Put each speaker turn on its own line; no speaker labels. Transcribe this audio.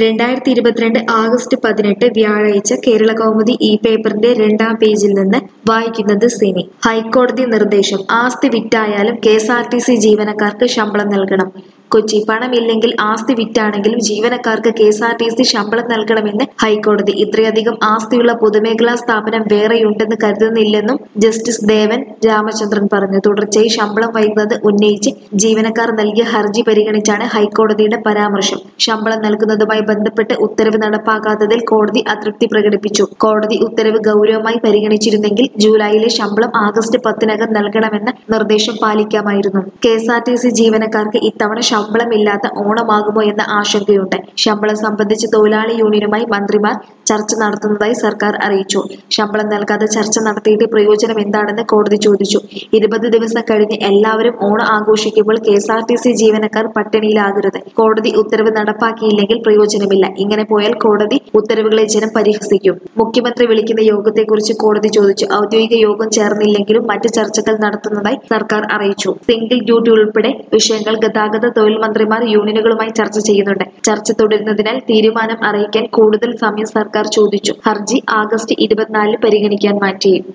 രണ്ടായിരത്തി ഇരുപത്തിരണ്ട് ആഗസ്റ്റ് പതിനെട്ട് വ്യാഴാഴ്ച കേരള കൗമുദി ഈ പേപ്പറിന്റെ രണ്ടാം പേജിൽ നിന്ന് വായിക്കുന്നത് സിനി ഹൈക്കോടതി നിർദ്ദേശം ആസ്തി വിറ്റായാലും K S R T C ജീവനക്കാർക്ക് ശമ്പളം നൽകണം കൊച്ചി പണമില്ലെങ്കിൽ ആസ്തി വിറ്റാണെങ്കിലും ജീവനക്കാർക്ക് K S R T C ശമ്പളം നൽകണമെന്ന് ഹൈക്കോടതി ഇത്രയധികം ആസ്തിയുള്ള പൊതുമേഖലാ സ്ഥാപനം വേറെയുണ്ടെന്ന് കരുതുന്നില്ലെന്നും ജസ്റ്റിസ് ദേവൻ രാമചന്ദ്രൻ പറഞ്ഞു തുടർച്ചയായി ശമ്പളം വൈകുന്നത് ഉന്നയിച്ച് ജീവനക്കാർ നൽകിയ ഹർജി പരിഗണിച്ചാണ് ഹൈക്കോടതിയുടെ പരാമർശം ശമ്പളം നൽകുന്നതുമായി ബന്ധപ്പെട്ട് ഉത്തരവ് നടപ്പാക്കാത്തതിൽ കോടതി അതൃപ്തി പ്രകടിപ്പിച്ചു കോടതി ഉത്തരവ് ഗൗരവമായി പരിഗണിച്ചിരുന്നെങ്കിൽ ജൂലൈയിലെ ശമ്പളം ആഗസ്റ്റ് പത്തിനകം നൽകണമെന്ന നിർദ്ദേശം പാലിക്കാമായിരുന്നു K S R T C ജീവനക്കാർക്ക് ഇത്തവണ ശമ്പളമില്ലാത്ത ഓണമാകുമോ എന്ന ആശങ്കയുണ്ട് ശമ്പളം സംബന്ധിച്ച് തൊഴിലാളി യൂണിയനുമായി മന്ത്രിമാർ ചർച്ച നടത്തുന്നതായി സർക്കാർ അറിയിച്ചു ശമ്പളം നൽകാതെ ചർച്ച നടത്തിയിട്ട് പ്രയോജനം എന്താണെന്ന് കോടതി ചോദിച്ചു ഇരുപത് ദിവസം കഴിഞ്ഞ് എല്ലാവരും ഓണം ആഘോഷിക്കുമ്പോൾ K S R T C ജീവനക്കാർ പട്ടിണിയിലാകരുത് കോടതി ഉത്തരവ് നടപ്പാക്കിയില്ലെങ്കിൽ പ്രയോജനമില്ല ഇങ്ങനെ പോയാൽ കോടതി ഉത്തരവുകളെ ജനം പരിഹസിക്കും മുഖ്യമന്ത്രി വിളിക്കുന്ന യോഗത്തെക്കുറിച്ച് കോടതി ചോദിച്ചു ഔദ്യോഗിക യോഗം ചേർന്നില്ലെങ്കിലും മറ്റ് ചർച്ചകൾ നടത്തുന്നതായി സർക്കാർ അറിയിച്ചു സിംഗിൾ ഡ്യൂട്ടി ഉൾപ്പെടെ വിഷയങ്ങൾ ഗതാഗത തൊഴിൽ മന്ത്രിമാർ യൂണിയനുകളുമായി ചർച്ച ചെയ്യുന്നുണ്ട് ചർച്ച തുടരുന്നതിനാൽ തീരുമാനം അറിയിക്കാൻ കൂടുതൽ സമയം സർക്കാർ ചോദിച്ചു ഹർജി ആഗസ്റ്റ് ഇരുപത്തിനാലിന് പരിഗണിക്കാൻ മാറ്റി